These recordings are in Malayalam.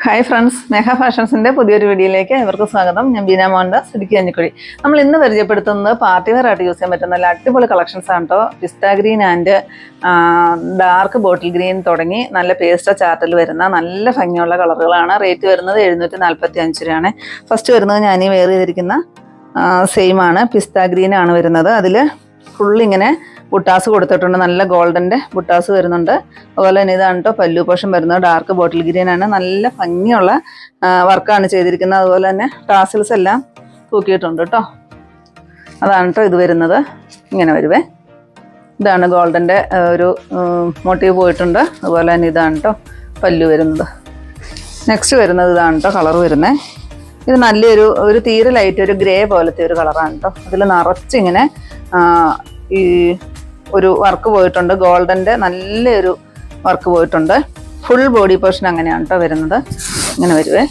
ഹായ് ഫ്രണ്ട്സ് മേഘ ഫാഷൻസിന്റെ പുതിയൊരു വീഡിയോയിലേക്ക് ഇവർക്ക് സ്വാഗതം ഞാൻ ബീന മോഹൻദാസ് ഇടുക്കി അഞ്ഞിക്കുഴി നമ്മൾ ഇന്ന് പരിചയപ്പെടുത്തുന്നത് പാർട്ടി വെയർ ആയിട്ട് യൂസ് ചെയ്യാൻ പറ്റുന്ന നല്ല അടിപൊളി കളക്ഷൻസ് ആണ് കേട്ടോ pista green and dark bottle green തുടങ്ങി നല്ല പേസ്റ്റ ചാർട്ടിൽ വരുന്ന നല്ല ഭംഗിയുള്ള കളറുകളാണ് റേറ്റ് വരുന്നത് എഴുന്നൂറ്റി നാൽപ്പത്തി അഞ്ച് രൂപയാണ് ഫസ്റ്റ് വരുന്നത് ഞാൻ ഈ വെയർ ചെയ്തിരിക്കുന്ന സെയിം ആണ് പിസ്ത ഗ്രീൻ ആണ് വരുന്നത് അതിൽ ഫുൾ ഇങ്ങനെ ബുട്ടാസ് കൊടുത്തിട്ടുണ്ട് നല്ല ഗോൾഡൻ്റെ ബുട്ടാസ് വരുന്നുണ്ട് അതുപോലെ തന്നെ ഇതാണ് കേട്ടോ പല്ലു പോഷൻ വരുന്നത് ഡാർക്ക് ബോട്ടിൽ ഗ്രീൻ ആണ് നല്ല ഭംഗിയുള്ള വർക്കാണ് ചെയ്തിരിക്കുന്നത് അതുപോലെ തന്നെ ടാസിൽസ് എല്ലാം തൂക്കിയിട്ടുണ്ട് കേട്ടോ അതാണ് കേട്ടോ ഇത് വരുന്നത് ഇങ്ങനെ വരുവേ ഇതാണ് ഗോൾഡൻ്റെ ഒരു മോട്ടീവ് പോയിട്ടുണ്ട് അതുപോലെ തന്നെ ഇതാണ് കേട്ടോ പല്ലു വരുന്നത് നെക്സ്റ്റ് വരുന്നത് ഇതാണ് കേട്ടോ കളർ വരുന്നത് ഇത് നല്ലൊരു ഒരു തീരെ ലൈറ്റ് ഒരു ഗ്രേ പോലത്തെ ഒരു കളറാണ് കേട്ടോ അതിൽ നിറച്ചിങ്ങനെ ആ, ഈ ഒരു വർക്ക് പോയിട്ടുണ്ട് ഗോൾഡൻ്റെ നല്ലൊരു വർക്ക് പോയിട്ടുണ്ട് ഫുൾ ബോഡി പോർഷൻ അങ്ങനെയാണ് കേട്ടോ വരുന്നത് ഇങ്ങനെ വരുവേ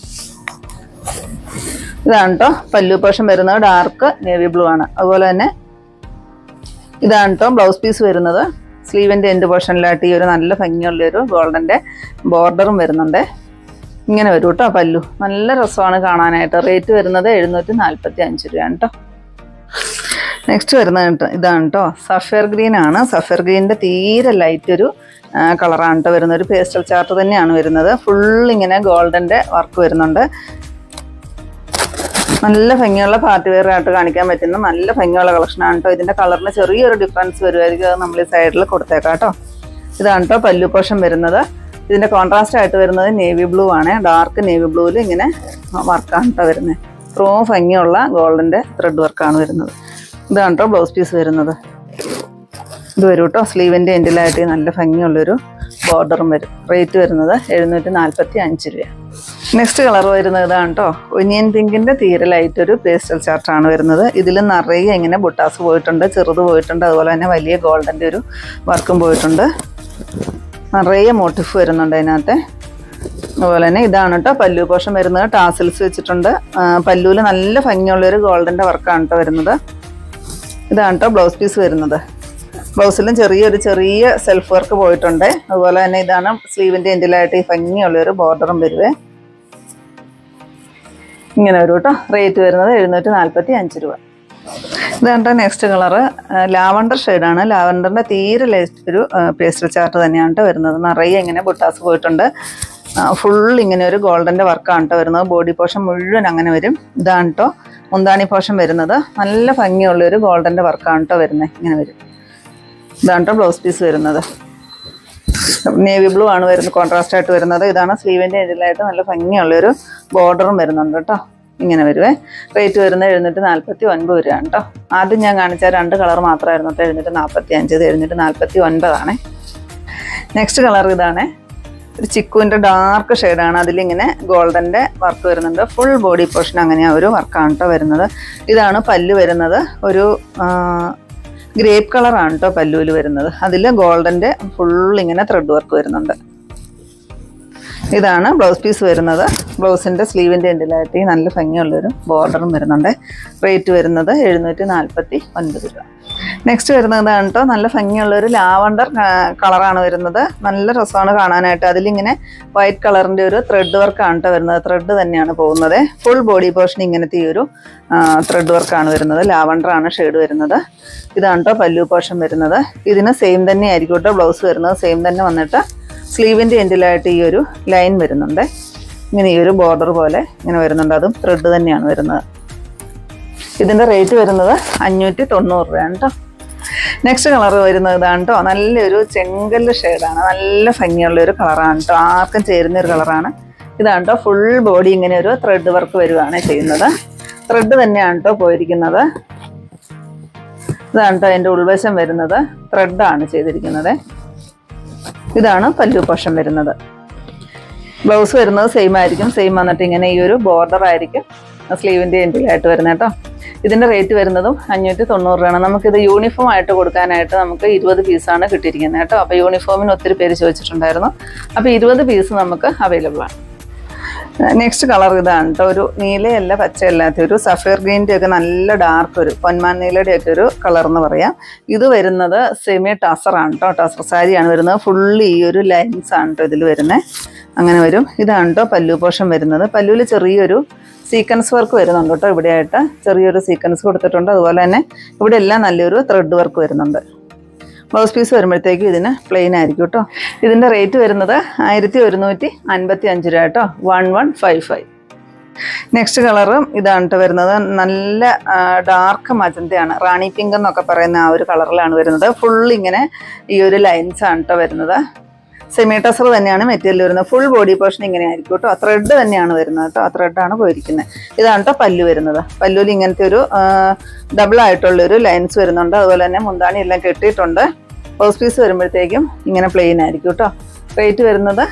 ഇതാണ് കേട്ടോ പല്ലു പോർഷൻ വരുന്നത് ഡാർക്ക് നേവി ബ്ലൂ ആണ് അതുപോലെ തന്നെ ഇതാണ് കേട്ടോ ബ്ലൗസ് പീസ് വരുന്നത് സ്ലീവിൻ്റെ എൻഡ് പോർഷനിലായിട്ട് ഈ ഒരു നല്ല ഭംഗിയുള്ള ഒരു ഗോൾഡൻ്റെ ബോർഡറും വരുന്നുണ്ട് ഇങ്ങനെ വരും കേട്ടോ പല്ലു നല്ല രസമാണ് കാണാനായിട്ട് റേറ്റ് വരുന്നത് എഴുന്നൂറ്റി നാൽപ്പത്തി അഞ്ച് രൂപയാണ് കേട്ടോ നെക്സ്റ്റ് വരുന്നത് കേട്ടോ ഇതാണ് കേട്ടോ സഫയർ ഗ്രീൻ ആണ് സഫയർ ഗ്രീനിൻ്റെ തീരെ ലൈറ്റ് ഒരു കളറാണ് കേട്ടോ വരുന്നത് ഒരു പേസ്റ്റൽ ചാർട്ട് തന്നെയാണ് വരുന്നത് ഫുൾ ഇങ്ങനെ ഗോൾഡൻ്റെ വർക്ക് വരുന്നുണ്ട് നല്ല ഭംഗിയുള്ള പാർട്ടി വെയർ ആയിട്ട് കാണിക്കാൻ പറ്റുന്ന നല്ല ഭംഗിയുള്ള കളക്ഷനാണ് കേട്ടോ ഇതിൻ്റെ കളറിന് ചെറിയൊരു ഡിഫറൻസ് വരുമായിരിക്കും അത് നമ്മൾ ഈ സൈഡിൽ കൊടുത്തേക്കാം കേട്ടോ ഇതാണ് കേട്ടോ പല്ലു പോഷൻ വരുന്നത് ഇതിൻ്റെ കോൺട്രാസ്റ്റ് ആയിട്ട് വരുന്നത് നേവി ബ്ലൂ ആണ് ഡാർക്ക് നേവി ബ്ലൂവിൽ ഇങ്ങനെ വർക്കാണ് കേട്ടോ വരുന്നത് ഇത്രയും ഭംഗിയുള്ള ഗോൾഡിൻ്റെ ത്രെഡ് വർക്കാണ് വരുന്നത് ഇതാണ് കേട്ടോ ബ്ലൗസ് പീസ് വരുന്നത് ഇത് വരും കേട്ടോ സ്ലീവിൻ്റെ എൻഡിലായിട്ട് നല്ല ഭംഗിയുള്ളൊരു ബോർഡറും വരും റേറ്റ് വരുന്നത് എഴുന്നൂറ്റി നാൽപ്പത്തി അഞ്ച് രൂപ നെക്സ്റ്റ് കളർ വരുന്നത് ഇതാണ് കേട്ടോ ഒനിയൻ പിങ്കിൻ്റെ തീരെ ലൈറ്റ് ഒരു പേസ്റ്റൽ ചാർട്ടാണ് വരുന്നത് ഇതിൽ നിറയെ ഇങ്ങനെ ബുട്ടാസ് പോയിട്ടുണ്ട് ചെറുത് പോയിട്ടുണ്ട് അതുപോലെ തന്നെ വലിയ ഗോൾഡൻ്റെ ഒരു വർക്കും പോയിട്ടുണ്ട് നിറയെ മോട്ടിഫ് വരുന്നുണ്ട് അതിനകത്ത് അതുപോലെ തന്നെ ഇതാണ് കേട്ടോ പല്ലു പോഷൻ വരുന്നത് ടാസിൽസ് വെച്ചിട്ടുണ്ട് പല്ലുവിൽ നല്ല ഭംഗിയുള്ളൊരു ഗോൾഡൻ്റെ വർക്കാണ് കേട്ടോ വരുന്നത് ഇതാണ് കേട്ടോ ബ്ലൗസ് പീസ് വരുന്നത് ബ്ലൗസിലും ചെറിയൊരു ചെറിയ സെൽഫ് വർക്ക് പോയിട്ടുണ്ട് അതുപോലെ തന്നെ ഇതാണ് സ്ലീവിൻ്റെ എൻഡിലായിട്ട് ഈ ഭംഗിയുള്ളൊരു ബോർഡറും വരുവേ ഇങ്ങനെ വരും കേട്ടോ റേറ്റ് വരുന്നത് എഴുന്നൂറ്റി നാൽപ്പത്തി അഞ്ച് രൂപ ഇതാണ് നെക്സ്റ്റ് കളറ് ലാവണ്ടർ ഷെയ്ഡാണ് ലാവണ്ടറിൻ്റെ തീരെ ലേസ്റ്റ് ഒരു പേസ്റ്റൽ ചാർട്ട് തന്നെയാണ് കേട്ടോ വരുന്നത് നിറയെ ഇങ്ങനെ ബുട്ടാസ് പോയിട്ടുണ്ട് ഫുൾ ഇങ്ങനെ ഒരു ഗോൾഡൻ്റെ വർക്കാണ് കേട്ടോ വരുന്നത് ബോഡി പോർഷൻ മുഴുവൻ അങ്ങനെ വരും ഇതാണ് കേട്ടോ മുന്താണി പോർഷൻ വരുന്നത് നല്ല ഭംഗിയുള്ള ഒരു ഗോൾഡൻ്റെ വർക്കാണ് കേട്ടോ വരുന്നത് ഇങ്ങനെ വരും ഇതാണ് കേട്ടോ ബ്ലൗസ് പീസ് വരുന്നത് നേവി ബ്ലൂ ആണ് വരുന്നത് കോൺട്രാസ്റ്റ് ആയിട്ട് വരുന്നത് ഇതാണ് സ്ലീവിൻ്റെ എതിലായിട്ട് നല്ല ഭംഗിയുള്ളൊരു ബോർഡറും വരുന്നുണ്ട് കേട്ടോ ഇങ്ങനെ വരുവേ റേറ്റ് വരുന്നത് എഴുന്നൂറ്റി നാൽപ്പത്തി ഒൻപത് രൂപയാണ് കേട്ടോ ആദ്യം ഞാൻ കാണിച്ച രണ്ട് കളർ മാത്രമായിരുന്നു കേട്ടോ എഴുന്നൂറ്റി നാൽപ്പത്തി അഞ്ച് ഇത് എഴുന്നൂറ്റി നാൽപ്പത്തി ഒൻപതാണ് നെക്സ്റ്റ് കളർ ഇതാണ് ഒരു ചിക്കുവിൻ്റെ ഡാർക്ക് ഷെയ്ഡാണ് അതിലിങ്ങനെ ഗോൾഡൻ്റെ വർക്ക് വരുന്നുണ്ട് ഫുൾ ബോഡി പോർഷൻ അങ്ങനെ ആ ഒരു വർക്കാണ് കേട്ടോ വരുന്നത് ഇതാണ് പല്ല് വരുന്നത് ഒരു ഗ്രേപ്പ് കളറാണ് കേട്ടോ പല്ലുവിൽ വരുന്നത് അതിൽ ഗോൾഡൻ്റെ ഫുൾ ഇങ്ങനെ ത്രെഡ് വർക്ക് വരുന്നുണ്ട് ഇതാണ് ബ്ലൗസ് പീസ് വരുന്നത് ബ്ലൗസിൻ്റെ സ്ലീവിൻ്റെ എൻഡിലായിട്ട് ഈ നല്ല ഭംഗിയുള്ളൊരു ബോർഡറും വരുന്നുണ്ട് റേറ്റ് വരുന്നത് എഴുന്നൂറ്റി നാൽപ്പത്തി ഒൻപത് രൂപ നെക്സ്റ്റ് വരുന്നത് ഇതാണ് കേട്ടോ നല്ല ഭംഗിയുള്ളൊരു ലാവണ്ടർ കളറാണ് വരുന്നത് നല്ല രസമാണ് കാണാനായിട്ട് അതിലിങ്ങനെ വൈറ്റ് കളറിൻ്റെ ഒരു ത്രെഡ് വർക്കാണ് കേട്ടോ വരുന്നത് ത്രെഡ് തന്നെയാണ് പോകുന്നത് ഫുൾ ബോഡി പോർഷൻ ഇങ്ങനത്തെ ഈ ഒരു ത്രെഡ് വർക്കാണ് വരുന്നത് ലാവണ്ടർ ആണ് ഷെയ്ഡ് വരുന്നത് ഇതാണ് കേട്ടോ പല്ലു പോർഷൻ വരുന്നത് ഇതിന് സെയിം തന്നെ ആയിരിക്കും കേട്ടോ ബ്ലൗസ് വരുന്നത് സെയിം തന്നെ വന്നിട്ട് സ്ലീവിൻ്റെ എൻഡിലായിട്ട് ഈ ഒരു ലൈൻ വരുന്നുണ്ട് ഇങ്ങനെ ഈ ഒരു ബോർഡർ പോലെ ഇങ്ങനെ വരുന്നുണ്ട് അതും ത്രെഡ് തന്നെയാണ് വരുന്നത് ഇതിൻ്റെ റേറ്റ് വരുന്നത് അഞ്ഞൂറ്റി തൊണ്ണൂറ് രൂപയാണ് കേട്ടോ നെക്സ്റ്റ് കളർ വരുന്നത് ഇതാണ് കേട്ടോ നല്ലൊരു ചെങ്കല്ല് ഷെയ്ഡാണ് നല്ല ഭംഗിയുള്ള ഒരു കളറാണ് കേട്ടോ ആർക്കും ചേരുന്ന ഒരു കളറാണ് ഇതാണ് കേട്ടോ ഫുൾ ബോഡി ഇങ്ങനെ ഒരു ത്രെഡ് വർക്ക് വരുവാണ് ചെയ്യുന്നത് ത്രെഡ് തന്നെയാണ് കേട്ടോ പോയിരിക്കുന്നത് ഇതാണ് കേട്ടോ അതിൻ്റെ ഉൾവശം വരുന്നത് ത്രെഡാണ് ചെയ്തിരിക്കുന്നത് ഇതാണ് പല്ലു പോഷൻ വരുന്നത് ബ്ലൗസ് വരുന്നത് സെയിം ആയിരിക്കും സെയിം വന്നിട്ട് ഇങ്ങനെ ഈ ഒരു ബോർഡർ ആയിരിക്കും സ്ലീവിൻ്റെ എൻഡിലായിട്ട് വരുന്നത് കേട്ടോ ഇതിൻ്റെ റേറ്റ് വരുന്നതും അഞ്ഞൂറ്റി തൊണ്ണൂറ് രൂപയാണ് നമുക്കിത് യൂണിഫോം ആയിട്ട് കൊടുക്കാനായിട്ട് നമുക്ക് ഇരുപത് പീസാണ് കിട്ടിയിരിക്കുന്നത് കേട്ടോ അപ്പോൾ യൂണിഫോമിന് ഒത്തിരി പേര് ചോദിച്ചിട്ടുണ്ടായിരുന്നു അപ്പോൾ ഇരുപത് പീസ് നമുക്ക് അവൈലബിൾ ആണ് നെക്സ്റ്റ് കളർ ഇതാണ് കേട്ടോ ഒരു നീലയല്ല പച്ചയല്ലാത്ത ഒരു സഫയർ ഗ്രീൻ്റെ ഒക്കെ നല്ല ഡാർക്ക് ഒരു പൊന്മാൻ നീലയുടെ ഒക്കെ ഒരു കളർ എന്ന് പറയാം ഇത് വരുന്നത് സെമി ടസറാണ് കേട്ടോ ടസർ സാരിയാണ് വരുന്നത് ഫുള്ളി ഈ ഒരു ലൈൻസ് ആണ് കേട്ടോ ഇതിൽ വരുന്നത് അങ്ങനെ വരും ഇതാണ് കേട്ടോ പല്ലു പോഷൻ വരുന്നത് പല്ലുവിൽ ചെറിയൊരു സീക്വൻസ് വർക്ക് വരുന്നുണ്ട് കേട്ടോ ഇവിടെയായിട്ട് ചെറിയൊരു സീക്വൻസ് കൊടുത്തിട്ടുണ്ട് അതുപോലെ തന്നെ ഇവിടെ എല്ലാം നല്ലൊരു ത്രെഡ് വർക്ക് വരുന്നുണ്ട് ബ്ലൗസ് പീസ് വരുമ്പോഴത്തേക്കും ഇതിന് പ്ലെയിൻ ആയിരിക്കും കേട്ടോ ഇതിൻ്റെ റേറ്റ് വരുന്നത് ആയിരത്തി ഒരുന്നൂറ്റി അൻപത്തി അഞ്ച് രൂപ കേട്ടോ one one five five next കളറും ഇതാണ് കേട്ടോ വരുന്നത് നല്ല ഡാർക്ക് മജന്തയാണ് റാണി പിങ്ക് എന്നൊക്കെ പറയുന്ന ആ ഒരു കളറിലാണ് വരുന്നത് ഫുൾ ഇങ്ങനെ ഈ ഒരു ലൈൻസ് ആണ് കേട്ടോ വരുന്നത് സെമി ടസർ തന്നെയാണ് മെറ്റീരിയൽ വരുന്നത് ഫുൾ ബോഡി പോർഷൻ ഇങ്ങനെ ആയിരിക്കും കേട്ടോ ത്രെഡ് തന്നെയാണ് വരുന്നത് കേട്ടോ ആ ത്രെഡാണ് പോയിരിക്കുന്നത് ഇതാണ് കേട്ടോ പല്ലു വരുന്നത് പല്ലുവിൽ ഇങ്ങനത്തെ ഒരു ഡബിൾ ആയിട്ടുള്ള ഒരു ലൈൻസ് വരുന്നുണ്ട് അതുപോലെ തന്നെ മുന്താണി എല്ലാം കെട്ടിയിട്ടുണ്ട് ബ്ലൗസ് പീസ് വരുമ്പോഴത്തേക്കും ഇങ്ങനെ പ്ലെയിൻ ആയിരിക്കും കേട്ടോ റേറ്റ് വരുന്നത്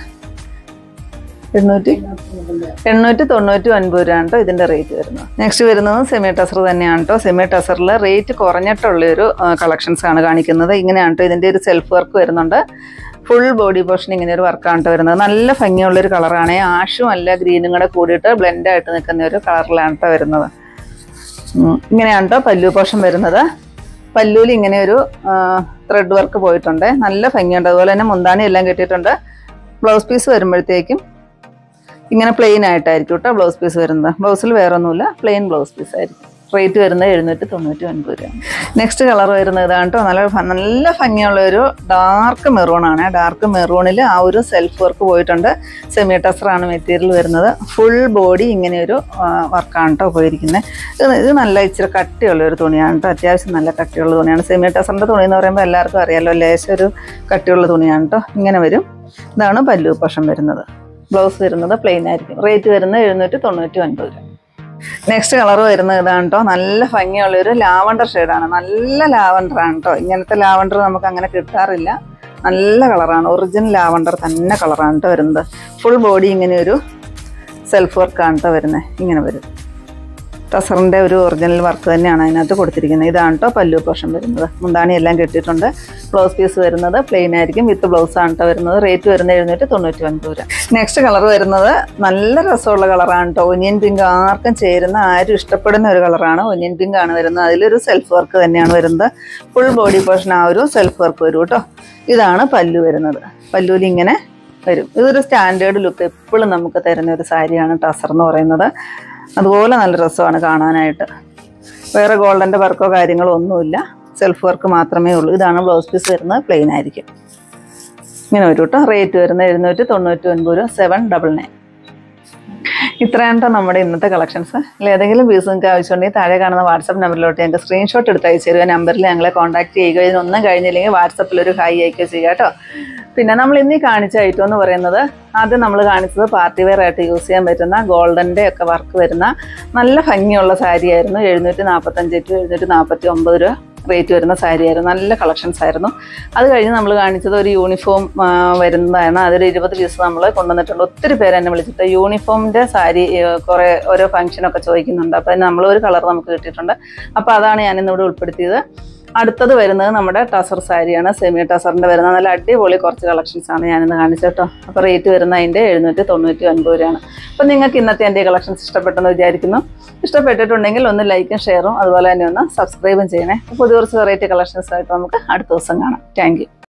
എണ്ണൂറ്റി എണ്ണൂറ്റി തൊണ്ണൂറ്റി ഒൻപത് രൂപ കേട്ടോ ഇതിൻ്റെ റേറ്റ് വരുന്നത് നെക്സ്റ്റ് വരുന്നത് സെമി ടസർ തന്നെയാണ് കേട്ടോ സെമി ടസറിൽ റേറ്റ് കുറഞ്ഞിട്ടുള്ളൊരു കളക്ഷൻസ് ആണ് കാണിക്കുന്നത് ഇങ്ങനെയാണ് കേട്ടോ ഇതിൻ്റെ ഒരു സെൽഫ് വർക്ക് വരുന്നുണ്ട് ഫുൾ ബോഡി പോർഷൻ ഇങ്ങനെ ഒരു വർക്കാണ് കേട്ടോ വരുന്നത് നല്ല ഭംഗിയുള്ളൊരു കളറാണ് ആഷും അല്ല ഗ്രീനും കൂടെ കൂടിയിട്ട് ബ്ലെൻഡ് ആയിട്ട് നിൽക്കുന്ന ഒരു കളറിലാണ് കേട്ടോ വരുന്നത് ഉം, ഇങ്ങനെയാണ് കേട്ടോ പല്ലു പോർഷൻ വരുന്നത് പല്ലുവിൽ ഇങ്ങനെ ഒരു ത്രെഡ് വർക്ക് പോയിട്ടുണ്ട് നല്ല ഭംഗിയുണ്ട് അതുപോലെ തന്നെ മുന്താണി എല്ലാം കെട്ടിയിട്ടുണ്ട് ബ്ലൗസ് പീസ് വരുമ്പോഴത്തേക്കും ഇങ്ങനെ പ്ലെയിൻ ആയിട്ടായിരിക്കും കേട്ടോ ബ്ലൗസ് പീസ് വരുന്നത് ബ്ലൗസിൽ വേറെ ഒന്നുമില്ല പ്ലെയിൻ ബ്ലൗസ് പീസ് ആയിരിക്കും റേറ്റ് വരുന്നത് എഴുന്നൂറ്റി തൊണ്ണൂറ്റി ഒൻപത് രൂപ നെക്സ്റ്റ് കളർ വരുന്നത് ഇതാണ് കേട്ടോ നല്ല ഭ- നല്ല ഭംഗിയുള്ള ഒരു ഡാർക്ക് മെറൂൺ ആണ് ഡാർക്ക് മെറൂണിൽ ആ ഒരു സെൽഫ് വർക്ക് പോയിട്ടുണ്ട് സെമി ആണ് മെറ്റീരിയൽ വരുന്നത് ഫുൾ ബോഡി ഇങ്ങനെ ഒരു വർക്കാണ് കേട്ടോ പോയിരിക്കുന്നത് ഇത് ഇത് നല്ല ഇച്ചിരി കട്ടിയുള്ള ഒരു തുണിയാണ് കേട്ടോ അത്യാവശ്യം നല്ല കട്ടിയുള്ള തുണിയാണ് സെമി ടസറിൻ്റെ തുണി എന്ന് പറയുമ്പോൾ എല്ലാവർക്കും അറിയാലോ ലേശം ഒരു കട്ടിയുള്ള തുണിയാണ് കേട്ടോ ഇങ്ങനെ വരും ഇതാണ് പല്ലു പക്ഷം വരുന്നത് ബ്ലൗസ് വരുന്നത് പ്ലെയിൻ ആയിരിക്കും റേറ്റ് വരുന്നത് എഴുന്നൂറ്റി തൊണ്ണൂറ്റി ഒൻപത് രൂപ നെക്സ്റ്റ് കളർ വരുന്നത് ഇതാണ് കേട്ടോ നല്ല ഭംഗിയുള്ള ഒരു ലാവണ്ടർ ഷെയ്ഡാണ് നല്ല ലാവണ്ടർ ആണ് കേട്ടോ ഇങ്ങനത്തെ ലാവണ്ടർ നമുക്ക് അങ്ങനെ കിട്ടാറില്ല നല്ല കളറാണ് ഒറിജിനൽ ലാവണ്ടർ തന്നെ കളറാണ് കേട്ടോ വരുന്നത് ഫുൾ ബോഡി ഇങ്ങനെ ഒരു സെൽഫ് വർക്കാണ് കേട്ടോ വരുന്നത് ഇങ്ങനെ വരും ടസറിൻ്റെ ഒരു ഒറിജിനൽ വർക്ക് തന്നെയാണ് അതിനകത്ത് കൊടുത്തിരിക്കുന്നത് ഇതാണ് കേട്ടോ പല്ലു പോഷൻ വരുന്നത് മുന്താണി എല്ലാം കെട്ടിയിട്ടുണ്ട് ബ്ലൗസ് പീസ് വരുന്നത് പ്ലെയിൻ ആയിരിക്കും വിത്ത് ബ്ലൗസ് ആണ് കേട്ടോ വരുന്നത് റേറ്റ് വരുന്നത് എഴുന്നൂറ്റി തൊണ്ണൂറ്റി ഒൻപത് രൂപ നെക്സ്റ്റ് കളർ വരുന്നത് നല്ല രസമുള്ള കളറാണ് കേട്ടോ ഒനിയൻ പിങ്ക് ആർക്കും ചേരുന്ന ആരും ഇഷ്ടപ്പെടുന്ന ഒരു കളറാണ് ഒനിയൻ പിങ്ക് ആണ് വരുന്നത് അതിലൊരു സെൽഫ് വർക്ക് തന്നെയാണ് വരുന്നത് ഫുൾ ബോഡി പോർഷൻ ആ ഒരു സെൽഫ് വർക്ക് വരും കേട്ടോ ഇതാണ് പല്ലു വരുന്നത് പല്ലുവിൽ ഇങ്ങനെ വരും ഇതൊരു സ്റ്റാൻഡേർഡ് ലുക്ക് എപ്പോഴും നമുക്ക് തരുന്ന ഒരു സാരിയാണ് ടസർ എന്ന് പറയുന്നത് അതുപോലെ നല്ല രസമാണ് കാണാനായിട്ട് വേറെ ഗോൾഡൻ്റെ വർക്കോ കാര്യങ്ങളോ ഒന്നുമില്ല സെൽഫ് വർക്ക് മാത്രമേ ഉള്ളൂ ഇതാണ് ബ്ലൗസ് പീസ് വരുന്നത് പ്ലെയിൻ ആയിരിക്കും ഇങ്ങനെ വരും കേട്ടോ റേറ്റ് വരുന്നത് എഴുന്നൂറ്റി തൊണ്ണൂറ്റി ഒൻപത് രൂപ സെവൻ ഡബിൾ നയൻ ഇത്രയാണ് ട്ടോ നമ്മുടെ ഇന്നത്തെ കളക്ഷൻസ് അല്ല ഏതെങ്കിലും പീസ് നിങ്ങൾക്ക് ആവശ്യമുണ്ടെങ്കിൽ താഴെ കാണുന്ന വാട്സപ്പ് നമ്പറിലോട്ട് ഞങ്ങൾക്ക് സ്ക്രീൻഷോട്ട് എടുത്ത് അയച്ചു തരുക നമ്പറിൽ ഞങ്ങളെ കോൺടാക്ട് ചെയ്യുക ഇതിനൊന്നും കഴിഞ്ഞില്ലെങ്കിൽ വാട്സപ്പിൽ ഒരു ഹായ് അയക്കുക ചെയ്യുക കേട്ടോ പിന്നെ നമ്മൾ ഇന്ന് ഈ കാണിച്ച ഐറ്റം എന്ന് പറയുന്നത് ആദ്യം നമ്മൾ കാണിച്ചത് പാർട്ടി വെയർ ആയിട്ട് യൂസ് ചെയ്യാൻ പറ്റുന്ന ഗോൾഡൻ്റെ ഒക്കെ വർക്ക് വരുന്ന നല്ല ഭംഗിയുള്ള സാരി ആയിരുന്നു എഴുന്നൂറ്റി നാൽപ്പത്തഞ്ച് ടു എഴുന്നൂറ്റി നാൽപ്പത്തി ഒമ്പത് രൂപ റേറ്റ് വരുന്ന സാരി ആയിരുന്നു നല്ല കളക്ഷൻസ് ആയിരുന്നു അത് കഴിഞ്ഞ് നമ്മൾ കാണിച്ചത് ഒരു യൂണിഫോം ആ, വരുന്നതാണ് അതൊരു ഇരുപത് പീസ് നമ്മൾ കൊണ്ടുവന്നിട്ടുണ്ട് ഒത്തിരി പേര് എന്നെ വിളിച്ചിട്ട് യൂണിഫോമിൻ്റെ സാരി ഏ, കുറേ ഓരോ ഫംഗ്ഷനൊക്കെ ചോദിക്കുന്നുണ്ട് അപ്പോൾ അതിന് നമ്മൾ ഒരു കളർ നമുക്ക് കിട്ടിയിട്ടുണ്ട് അപ്പോൾ അതാണ് ഞാൻ ഇന്നിവിടെ ഉൾപ്പെടുത്തിയത് അടുത്തത് വരുന്നത് നമ്മുടെ ടസർ സാരിയാണ് സെമി ടസറിൻ്റെ വരുന്നത് നല്ല അടിപൊളി കുറച്ച് കളക്ഷൻസ് ആണ് ഞാനിന്ന് കാണിച്ചത് കേട്ടോ അപ്പോൾ റേറ്റ് വരുന്ന അതിൻ്റെ എഴുന്നൂറ്റി തൊണ്ണൂറ്റി ഒൻപത് രൂപയാണ് അപ്പോൾ നിങ്ങൾക്ക് ഇന്നത്തെ എൻ്റെ കളക്ഷൻസ് ഇഷ്ടപ്പെട്ടെന്ന് വിചാരിക്കുന്നു ഇഷ്ടപ്പെട്ടിട്ടുണ്ടെങ്കിൽ ഒന്ന് ലൈക്കും ഷെയറും അതുപോലെ തന്നെ ഒന്ന് സബ്സ്ക്രൈബും ചെയ്യണേ പുതിയ കുറച്ച് വെറൈറ്റി കളക്ഷൻസ് ആയിട്ട് നമുക്ക് അടുത്ത ദിവസം കാണാം താങ്ക്